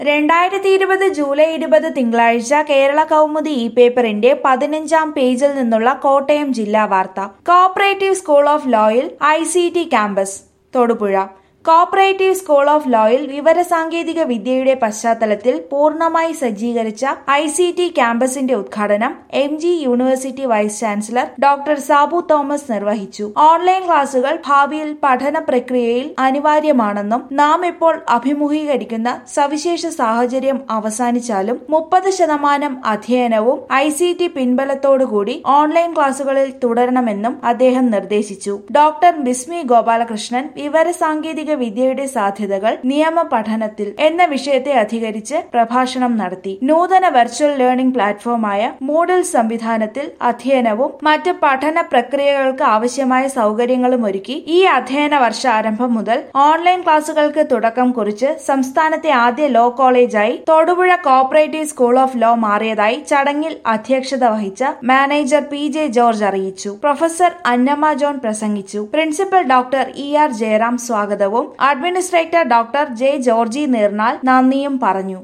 രണ്ടായിരത്തി ഇരുപത് ജൂലൈ ഇരുപത് തിങ്കളാഴ്ച കേരള കൗമുദി ഇ പേപ്പറിന്റെ പതിനഞ്ചാം പേജിൽ നിന്നുള്ള കോട്ടയം ജില്ലാ വാർത്ത കോപ്പറേറ്റീവ് സ്കൂൾ ഓഫ് ലോയിൽ I C T campus Thodupuzha cooperative school of ലോയിൽ വിവരസാങ്കേതിക വിദ്യയുടെ പശ്ചാത്തലത്തിൽ പൂർണ്ണമായി സജ്ജീകരിച്ച ഐ സി ടി ക്യാമ്പസിന്റെ ഉദ്ഘാടനം M G university vice chancellor doctor Sabu Thomas നിർവഹിച്ചു ഓൺലൈൻ ക്ലാസുകൾ ഭാവിയിൽ പഠന പ്രക്രിയയിൽ അനിവാര്യമാണെന്നും നാം ഇപ്പോൾ അഭിമുഖീകരിക്കുന്ന സവിശേഷ സാഹചര്യം അവസാനിച്ചാലും മുപ്പത് ശതമാനം അധ്യയനവും ഐ സി ടി പിൻബലത്തോടുകൂടി ഓൺലൈൻ ക്ലാസുകളിൽ തുടരണമെന്നും അദ്ദേഹം നിർദ്ദേശിച്ചു ഡോക്ടർ ബിസ്മി ഗോപാലകൃഷ്ണൻ വിവരസാങ്കേതിക വിദ്യയുടെ സാധ്യതകൾ നിയമ പഠനത്തിൽ എന്ന വിഷയത്തെ അധികരിച്ച് പ്രഭാഷണം നടത്തി നൂതന വെർച്വൽ ലേണിംഗ് പ്ലാറ്റ്ഫോമായ മൂഡിൽ സംവിധാനത്തിൽ അധ്യയനവും മറ്റ് പഠന പ്രക്രിയകൾക്ക് ആവശ്യമായ സൗകര്യങ്ങളും ഒരുക്കി ഈ അധ്യയന വർഷാരംഭം മുതൽ ഓൺലൈൻ ക്ലാസുകൾക്ക് തുടക്കം കുറിച്ച് സംസ്ഥാനത്തെ ആദ്യ ലോ കോളേജായി Thodupuzha cooperative school of law മാറിയതായി ചടങ്ങിൽ അധ്യക്ഷത വഹിച്ച മാനേജർ പി ജെ ജോർജ് അറിയിച്ചു പ്രൊഫസർ അന്നമ്മ ജോൺ പ്രസംഗിച്ചു principal doctor E R Jayaram സ്വാഗതവും അഡ്മിനിസ്ട്രേറ്റർ ഡോക്ടർ ജെ ജോർജി നീർനാൽ നന്ദിയും പറഞ്ഞു